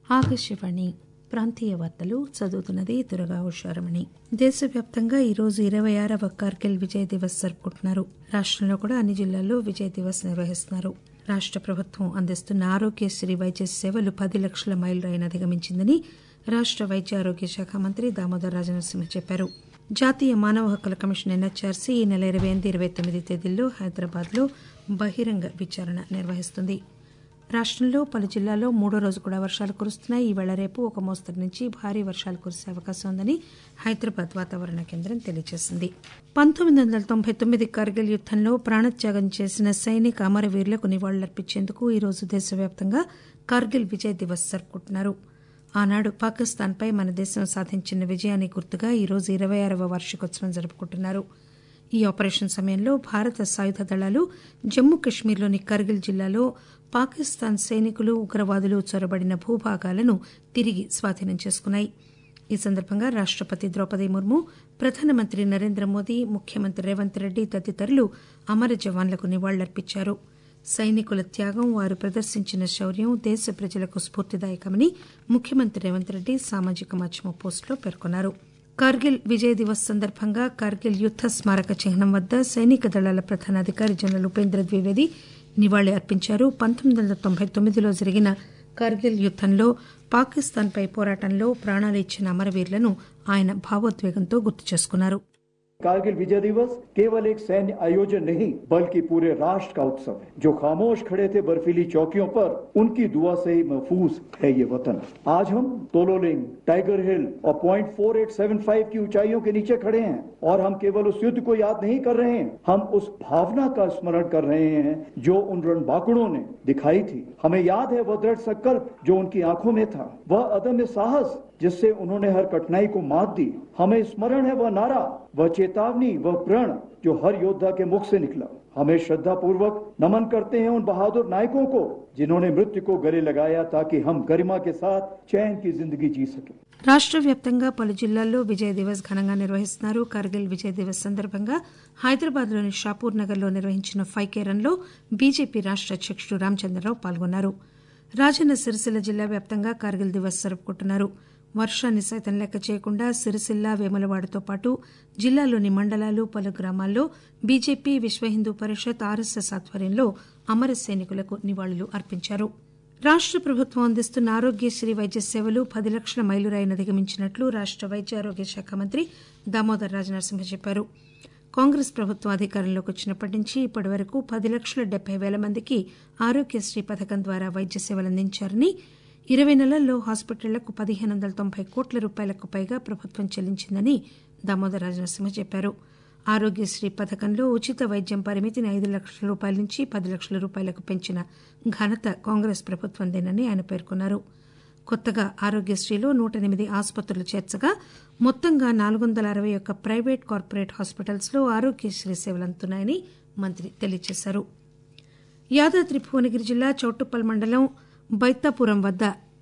ఆకాశవాణి ప్రాంతీయ వార్తలు చదువుతున్నది దురగా ఉషారమణి దేశవ్యాప్తంగా ఈరోజు ఇరవై ఆరవ కార్గిల్ విజయ్ దివస్ జరుపుకుంటున్నారు రాష్టంలో కూడా అన్ని జిల్లాల్లో విజయ్ దివస్ నిర్వహిస్తున్నారు రాష్ట ప్రభుత్వం అందిస్తున్న ఆరోగ్యశ్రీ వైద్య సేవలు పది లక్షల మైలురాయిని అధిగమించిందని రాష్ట వైద్య ఆరోగ్య శాఖ మంత్రి దామోదర్ రాజనరసింహ చెప్పారు జాతీయ మానవ హక్కుల కమిషన్ ఎన్హెచ్ఆర్సీ ఈ నెల ఇరవై ఎనిమిది ఇరవై తొమ్మిది తేదీల్లో హైదరాబాద్ లో బహిరంగ విచారణ నిర్వహిస్తుంది రాష్టంలో పలు జిల్లాల్లో మూడో రోజు కూడా వర్షాలు కురుస్తున్నాయి ఈవేళ రేపు ఒక మోస్తరు నుంచి భారీ వర్షాలు కురిసే అవకాశం ఉందని హైదరాబాద్ వాతావరణ కేంద్రం తెలియజేసింది పంతొమ్మిది వందల తొంభై తొమ్మిది కార్గిల్ యుద్దంలో ప్రాణత్యాగం చేసిన సైనిక అమరవీరులకు నివాళులర్పించేందుకు ఈరోజు దేశవ్యాప్తంగా కార్గిల్ విజయ్ దివస్ జరుపుకుంటున్నారు ఆనాడు పాకిస్తాన్పై మన దేశం సాధించిన విజయానికి గుర్తుగా ఈరోజు ఇరవై ఆరవ వార్షికోత్సవం జరుపుకుంటున్నారు ఈ ఆపరేషన్ సమయంలో భారత సాయుధ దళాలు జమ్మూ కశ్మీర్లోని కార్గిల్ జిల్లాలో పాకిస్తాన్ సైనికులు ఉగ్రవాదులు చొరబడిన భూభాగాలను తిరిగి స్వాధీనం చేసుకున్నాయి ఈ సందర్భంగా రాష్టపతి ద్రౌపది ముర్ము ప్రధానమంత్రి నరేంద్ర మోదీ ముఖ్యమంత్రి రేవంత్ రెడ్డి తదితరులు అమర జవాన్లకు నివాళులర్పించారు సైనికుల త్యాగం వారు ప్రదర్శించిన శౌర్యం దేశ ప్రజలకు స్ఫూర్తిదాయకమని ముఖ్యమంత్రి రేవంత్ రెడ్డి సామాజిక మాధ్యమ పోస్టులో పేర్కొన్నారు కార్గిల్ విజయ్ దివస్ సందర్భంగా కార్గిల్ యుద్ద స్మారక చిహ్నం వద్ద సైనిక దళాల ప్రధానాధికారి జనరల్ ఉపేంద్ర ద్వివేది నివాళి అర్పించారు పంతొమ్మిది వందల తొంభై తొమ్మిదిలో జరిగిన కార్గిల్ యుద్దంలో పాకిస్తాన్పై పోరాటంలో ప్రాణాలు ఇచ్చిన అమరవీరులను ఆయన భావోద్వేగంతో గుర్తు చేసుకున్నారు कारगिल विजय दिवस केवल एक सैन्य आयोजन नहीं बल्कि पूरे राष्ट्र का उत्सव है जो खामोश खड़े थे बर्फीली चौकियों पर उनकी दुआ से ही महफूज है ये वतन आज हम तोलोलिंग टाइगर हिल और point four eight seven five की ऊंचाइयों के नीचे खड़े हैं और हम केवल उस युद्ध को याद नहीं कर रहे हैं हम उस भावना का स्मरण कर रहे हैं जो उन रणबांकुड़ों ने दिखाई थी हमें याद है वह दृढ़ संकल्प जो उनकी आंखों में था वह अदम्य साहस जिससे उन्होंने हर कठिनाई को मात दी हमें स्मरण है वह नारा वह चेतावनी वह प्रण जो हर योद्धा के मुख से निकला हमें श्रद्धा पूर्वक नमन करते हैं उन बहादुर नायकों को जिन्होंने मृत्यु को गले लगाया ताकि हम गरिमा के साथ चैन की जिंदगी जी सके రాష్ట్ర వ్యాప్తంగా పలు జిల్లాల్లో విజయ్ దివస్ ఘనంగా నిర్వహిస్తున్నారు కార్గిల్ విజయ్ దివస్ సందర్భంగా హైదరాబాద్లోని షాపూర్ నగర్లో నిర్వహించిన ఫైకే రన్లో బీజేపీ రాష్ట అధ్యకుడు రామచంద్రరావు పాల్గొన్నారు రాజన్న సిరిసిల్ల జిల్లా వ్యాప్తంగా కార్గిల్ దివస్ జరుపుకుంటున్నారు వర్షాన్ని సైతం లెక్క చేయకుండా సిరిసిల్ల వేములవాడతో పాటు జిల్లాలోని మండలాలు పలు గ్రామాల్లో బీజేపీ విశ్వ హిందూ పరిషత్ ఆర్ఎస్ఎస్ ఆధ్వర్యంలో అమర సైనికులకు నివాళులు అర్పించారు రాష్ట ప్రభుత్వం అందిస్తున్న ఆరోగ్యశ్రీ వైద్య సేవలు పది లక్షల మైలురాయిని అధిగమించినట్లు రాష్ట వైద్య ఆరోగ్య శాఖ మంత్రి దామోదర్ రాజనరసింహ చెప్పారు కాంగ్రెస్ ప్రభుత్వం అధికారంలోకి వచ్చినప్పటి నుంచి ఇప్పటి వరకు పది లక్షల డెబ్బై పేల మందికి ఆరోగ్యశ్రీ పథకం ద్వారా వైద్య సేవలు అందించారని ఇరవై నెలల్లో హాస్పిటళ్లకు పదిహేను వందల తొంభై కోట్ల రూపాయలకు పైగా ప్రభుత్వం చెల్లించిందని దామోదర్ రాజనరసింహ చెప్పారు ఆరోగ్యశ్రీ పథకంలో ఉచిత వైద్యం పరిమితిని ఐదు లక్షల రూపాయల నుంచి పది లక్షల రూపాయలకు పెంచిన ఘనత కాంగ్రెస్ ప్రభుత్వందేనని ఆయన పేర్కొన్నారు కొత్తగా ఆరోగ్యశ్రీలో నూట ఎనిమిది ఆసుపత్రులు చేర్చగా మొత్తంగా నాలుగు వందల అరవై ఒక్క ప్రైవేట్ కార్పొరేట్ హాస్పిటల్స్ లో ఆరోగ్యశ్రీ సేవలు అందుతున్నాయని మంత్రి తెలియజేశారు యాదాద్రి భువనగిరి జిల్లా చౌటుప్పల్ మండలం బైతాపురం వద్ద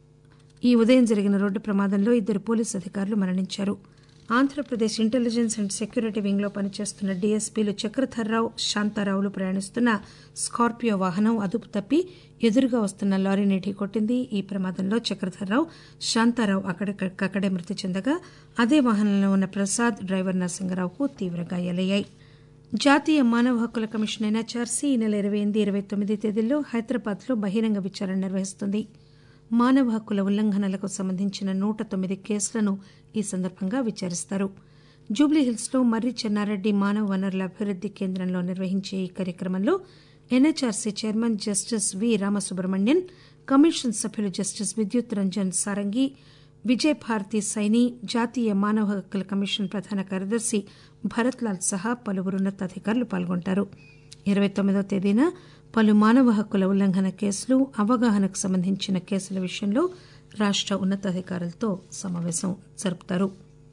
ఈ ఉదయం జరిగిన రోడ్డు ప్రమాదంలో ఇద్దరు పోలీసు అధికారులు మరణించారు Andhra Pradesh intelligence and security wing లో పనిచేస్తున్న డీఎస్పీలు చక్రధర్రావు శాంతారావులు ప్రయాణిస్తున్న స్కార్పియో వాహనం అదుపు తప్పి ఎదురుగా వస్తున్న లారీని ఢీకొట్టింది ఈ ప్రమాదంలో చక్రధర్రావు శాంతారావు అక్కడికక్కడే మృతి చెందగా అదే వాహనంలో ఉన్న ప్రసాద్ డ్రైవర్ నరసింగరావుకు తీవ్ర గాయాలయ్యాయి జాతీయ మానవ హక్కుల కమిషన్ ఎన్హెచ్ఆర్సీ ఈ నెల ఇరవై ఎనిమిది ఇరవై తొమ్మిది తేదీల్లో హైదరాబాద్ లో బహిరంగ విచారణ నిర్వహిస్తుంది మానవ హక్కుల ఉల్లంఘనలకు సంబంధించిన నూట తొమ్మిది కేసులను ఈ సందర్భంగా విచారిస్తారు జూబ్లీహిల్స్ లో మర్రి చెన్నారెడ్డి మానవ వనరుల అభివృద్ది కేంద్రంలో నిర్వహించే ఈ కార్యక్రమంలో NHRC chairman justice V Ramasubramanian commission సభ్యులు జస్టిస్ విద్యుత్ రంజన్ సారంగి విజయ్ భారతి సైని జాతీయ మానవ హక్కుల కమిషన్ ప్రధాన కార్యదర్శి భరత్ లాల్ సహా పలువురు ఉన్నతాధికారులు పాల్గొంటారు ఇరవై తొమ్మిదో తేదీన పలు మానవ హక్కుల ఉల్లంఘన కేసులు అవగాహనకు సంబంధించిన కేసుల విషయంలో రాష్ట ఉన్నతాధికారులతో సమావేశం జరుపుతారు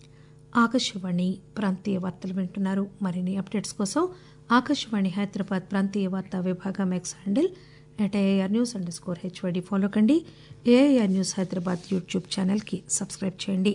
ఆకాశవాణి ప్రాంతీయ వార్తలు వింటున్నారు మరిన్ని అప్డేట్స్ కోసం ఆకాశవాణి హైదరాబాద్ ప్రాంతీయ వార్తా విభాగం X handle at AIR news underscore HYD follow కండి ఏఐఆర్ న్యూస్ హైదరాబాద్ యూట్యూబ్ ఛానల్కి సబ్స్క్రైబ్ చేయండి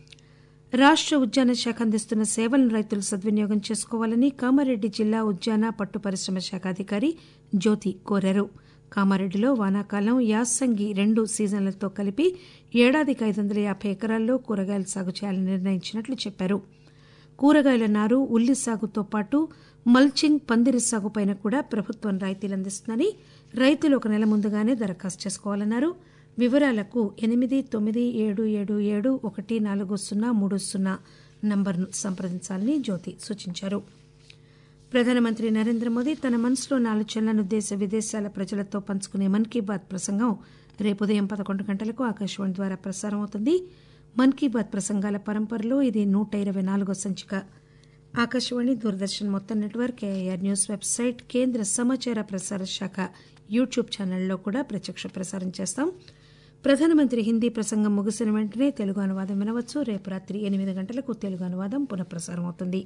రాష్ట ఉద్యాన శాఖ అందిస్తున్న సేవలను రైతులు సద్వినియోగం చేసుకోవాలని కామారెడ్డి జిల్లా ఉద్యాన పట్టు పరిశ్రమ శాఖ అధికారి జ్యోతి కోరారు కామారెడ్డిలో వానాకాలం యాసంగి రెండు సీజన్లతో కలిపి ఏడాదికి ఐదు వందల యాభై ఎకరాల్లో కూరగాయలు సాగు చేయాలని నిర్ణయించినట్లు చెప్పారు కూరగాయల నారు ఉల్లి సాగుతో పాటు మల్చింగ్ పందిరి సాగుపైన కూడా ప్రభుత్వం రాయితీలు అందిస్తుందని రైతులు ఒక నెల ముందుగానే దరఖాస్తు చేసుకోవాలన్నారు వివరాలకు ఎనిమిది తొమ్మిది ఏడు ఏడు ఏడు ఒకటి నాలుగు సున్నా మూడు సున్నా నంబర్ను సంప్రదించాలని జ్యోతి సూచించారు ప్రధానమంత్రి నరేంద్ర మోదీ తన మనసులోని ఆలోచనలను దేశ విదేశాల ప్రజలతో పంచుకునే మన్ కీ బాత్ ప్రసంగం రేపు ఉదయం పదకొండు గంటలకు ఆకాశవాణి ద్వారా ప్రసారం అవుతుంది మన్ కీ బాత్ ప్రసంగాల పరంపరలో ఇది నూట ఇరవై నాలుగో సంచిక ఆకాశవాణి దూరదర్శన్ మొత్తం నెట్వర్క్ ఏఐఆర్ న్యూస్ వెబ్సైట్ కేంద్ర సమాచార ప్రసార శాఖ యూట్యూబ్ ఛానళ్లలో కూడా ప్రత్యక్ష ప్రసారం చేస్తాం ప్రధానమంత్రి హిందీ ప్రసంగం ముగిసిన వెంటనే తెలుగు అనువాదం వినవచ్చు రేపు రాత్రి ఎనిమిది గంటలకు తెలుగు అనువాదం పునఃప్రసారం అవుతుంది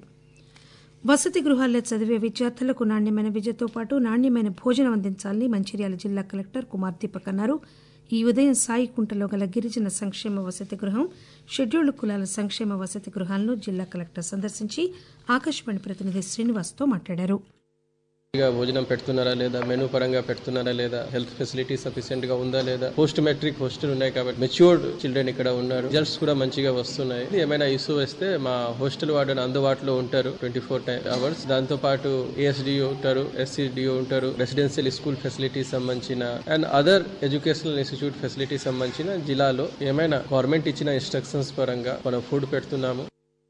వసతి గృహాల్లో చదివే విద్యార్థులకు నాణ్యమైన విద్యతో పాటు నాణ్యమైన భోజనం అందించాలని మంచిర్యాల జిల్లా కలెక్టర్ కుమార్ దీపక్ అన్నారు ఈ ఉదయం సాయికుంటలో గల గిరిజన సంక్షేమ వసతి గృహం షెడ్యూల్డ్ కులాల సంక్షేమ వసతి గృహాలను జిల్లా కలెక్టర్ సందర్శించి ఆకాశవాణి ప్రతినిధి శ్రీనివాస్తో మాట్లాడారు గా భోజనం పెడుతున్నారా లేదా మెనూ పరంగా పెడుతున్నారా లేదా హెల్త్ ఫెసిలిటీ సఫిషియెంట్ గా ఉందా లేదా పోస్ట్ మెట్రిక్ హాస్టల్ ఉన్నాయి కాబట్టి మెచ్యూర్డ్ చిల్డ్రన్ ఇక్కడ ఉన్నారు రిజల్ట్స్ కూడా మంచిగా వస్తున్నాయి ఏమైనా ఇష్యూ వస్తే మా హాస్టల్ వార్డెన్ అందుబాటులో ఉంటారు ట్వంటీ ఫోర్ అవర్స్ దాంతో పాటు ఏఎస్డిఓ ఉంటారు ఎస్సీడిఓ ఉంటారు రెసిడెన్షియల్ స్కూల్ ఫెసిలిటీ సంబంధించిన and other educational institute facility సంబంధించిన జిల్లాలో ఏమైనా గవర్నమెంట్ ఇచ్చిన ఇన్స్ట్రక్షన్స్ పరంగా మనం ఫుడ్ పెడుతున్నాము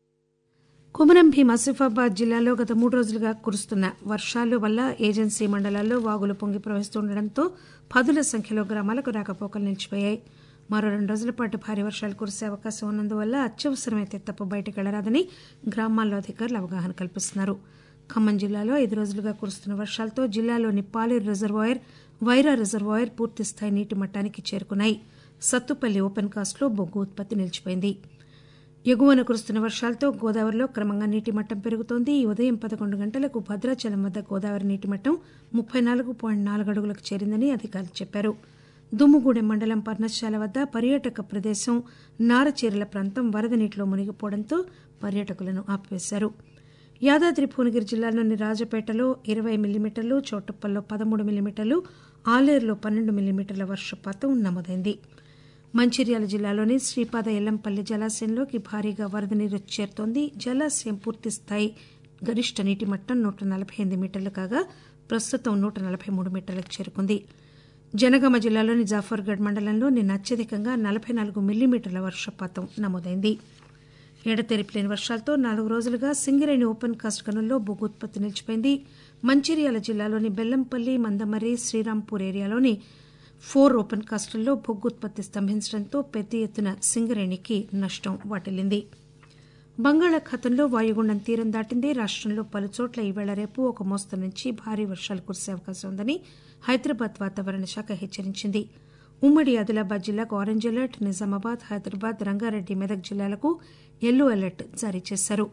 కుమరం భీం ఆసిఫాబాద్ జిల్లాలో గత మూడు రోజులుగా కురుస్తున్న వర్షాల వల్ల ఏజెన్సీ మండలాల్లో వాగులు పొంగి ప్రవహిస్తుండటంతో పదుల సంఖ్యలో గ్రామాలకు రాకపోకలు నిలిచిపోయాయి మరో రెండు రోజుల పాటు భారీ వర్షాలు కురిసే అవకాశం ఉన్నందువల్ల అత్యవసరమైతే తప్ప బయటకు వెళ్లరాదని గ్రామాల్లో అధికారులు అవగాహన కల్పిస్తున్నారు ఖమ్మం జిల్లాలో ఐదు రోజులుగా కురుస్తున్న వర్షాలతో జిల్లాలోని పాలేరు రిజర్వాయర్ వైరా రిజర్వాయర్ పూర్తిస్థాయి నీటి మట్టానికి చేరుకున్నాయి సత్తుపల్లి ఓపెన్ కాస్ట్లో బొగ్గు ఉత్పత్తి నిలిచిపోయింది ఎగువన కురుస్తున్న వర్షాలతో గోదావరిలో క్రమంగా నీటి మట్టం పెరుగుతోంది ఈ ఉదయం పదకొండు గంటలకు భద్రాచలం వద్ద గోదావరి నీటి మట్టం ముప్పై నాలుగు పాయింట్ నాలుగు అడుగులకు చేరిందని అధికారులు చెప్పారు దుమ్ముగూడెం మండలం పర్ణశాల వద్ద పర్యాటక ప్రదేశం నారచీరల ప్రాంతం వరద నీటిలో మునిగిపోవడంతో పర్యాటకులను ఆపివేశారు యాదాద్రి భువనగిరి జిల్లాలోని రాజపేటలో ఇరవై మిల్లీమీటర్లు చోటుప్పల్లో పదమూడు మిల్లీమీటర్లు ఆలేరులో పన్నెండు మిల్లీమీటర్ల వర్షపాతం నమోదైంది మంచిర్యాల జిల్లాలోని శ్రీపాద ఎల్లంపల్లి జలాశయంలోకి భారీగా వరద నీరు చేరుతోంది జలాశయం పూర్తి స్థాయి గరిష్ట నీటి మట్టం నూట నలభై ఎనిమిది మీటర్లు కాగా ప్రస్తుతం నూట నలభై మూడు మీటర్లకు చేరుకుంది జనగామ జిల్లాలోని జాఫర్గఢ్ మండలంలో నిన్న అత్యధికంగా నలభై నాలుగు మిల్లీమీటర్ల వర్షపాతం నమోదైంది ఎడతెరిపి లేని వర్షాలతో నాలుగు రోజులుగా సింగరేణి ఓపెన్ కాస్ట్ గనుల్లో బొగ్గు ఉత్పత్తి నిలిచిపోయింది మంచిర్యాల జిల్లాలోని బెల్లంపల్లి మందమర్రి శ్రీరాంపూర్ ఏరియాలోని ఫోర్ ఓపెన్ కాస్టుల్లో బొగ్గు ఉత్పత్తి స్తంభించడంతో పెద్ద ఎత్తున సింగరేణికి నష్టం వాటిల్లింది బంగాళాఖాతంలో వాయుగుండం తీరం దాటింది రాష్టంలో పలుచోట్ల ఈవేళ రేపు ఒక మోస్తరు నుంచి భారీ వర్షాలు కురిసే అవకాశం ఉందని హైదరాబాద్ వాతావరణ శాఖ హెచ్చరించింది ఉమ్మడి ఆదిలాబాద్ జిల్లాకు ఆరెంజ్ అలర్ట్ నిజామాబాద్ హైదరాబాద్ రంగారెడ్డి మెదక్ జిల్లాలకు ఎల్లో అలర్ట్ జారీ చేశారు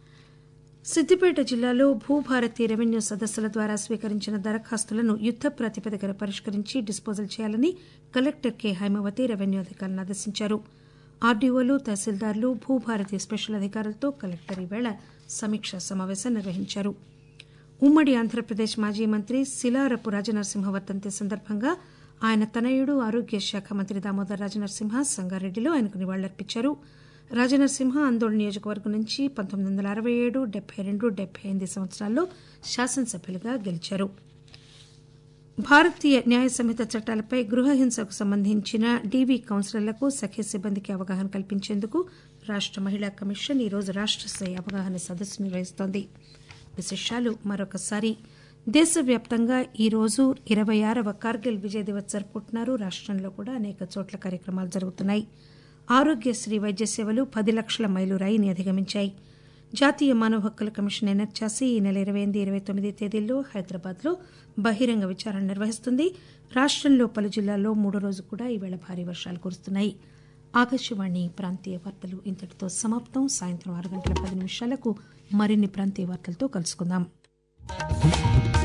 సిద్దిపేట జిల్లాలో భూభారతి రెవెన్యూ సదస్సుల ద్వారా స్వీకరించిన దరఖాస్తులను యుద్ద ప్రాతిపదికన పరిష్కరించి డిస్పోజల్ చేయాలని కలెక్టర్ కె హైమవతి రెవెన్యూ అధికారులను ఆదేశించారు ఆర్డీఓలు తహసీల్దార్లు భూభారతి స్పెషల్ అధికారులతో కలెక్టర్ ఈవేళ సమీక్షా సమావేశం నిర్వహించారు ఉమ్మడి ఆంధ్రప్రదేశ్ మాజీ మంత్రి శిలారపు రాజనరసింహ వర్ధంతి సందర్భంగా ఆయన తనయుడు ఆరోగ్య శాఖ మంత్రి దామోదర్ రాజనరసింహ సంగారెడ్డిలో ఆయనకు నివాళులర్పించారు రాజనరసింహ ఆందోళన నియోజకవర్గం నుంచి పంతొమ్మిది వందల అరవై ఏడు డెబ్బై రెండు డెబ్బై ఎనిమిది సంవత్సరాల్లో శాసనసభ్యులుగా గెలిచారు భారతీయ న్యాయ సంహిత చట్టాలపై గృహ హింసకు సంబంధించిన డీవీ కౌన్సిలర్లకు సఖ్య సిబ్బందికి అవగాహన కల్పించేందుకు రాష్ట మహిళా కమిషన్ ఈరోజు రాష్ట స్థాయి అవగాహన సదస్సు నిర్వహిస్తోంది విశేషాలు మరొకసారి దేశవ్యాప్తంగా ఈరోజు ఇరవై ఆరవ కార్గిల్ విజయ్ దివస్ జరుపుకుంటున్నారు రాష్టంలో కూడా అనేక చోట్ల కార్యక్రమాలు జరుగుతున్నాయి ఆరోగ్యశ్రీ వైద్య సేవలు పది లక్షల మైలురాయిని అధిగమించాయి జాతీయ మానవ హక్కుల కమిషన్ ఎన్హెచ్ఆర్సీ ఈ నెల ఇరవై ఎనిమిది ఇరవై తొమ్మిది తేదీల్లో హైదరాబాద్లో బహిరంగ విచారణ నిర్వహిస్తుంది రాష్టంలో పలు జిల్లాల్లో మూడో రోజు కూడా ఈవేళ భారీ వర్షాలు కురుస్తున్నాయి ఆకాశవాణి ప్రాంతీయ వార్తలు ఇంతటితో సమాప్తం సాయంత్రం ఆరు గంటల పది నిమిషాలకు మరిన్ని ప్రాంతీయ వార్తలతో కలుసుకుందాం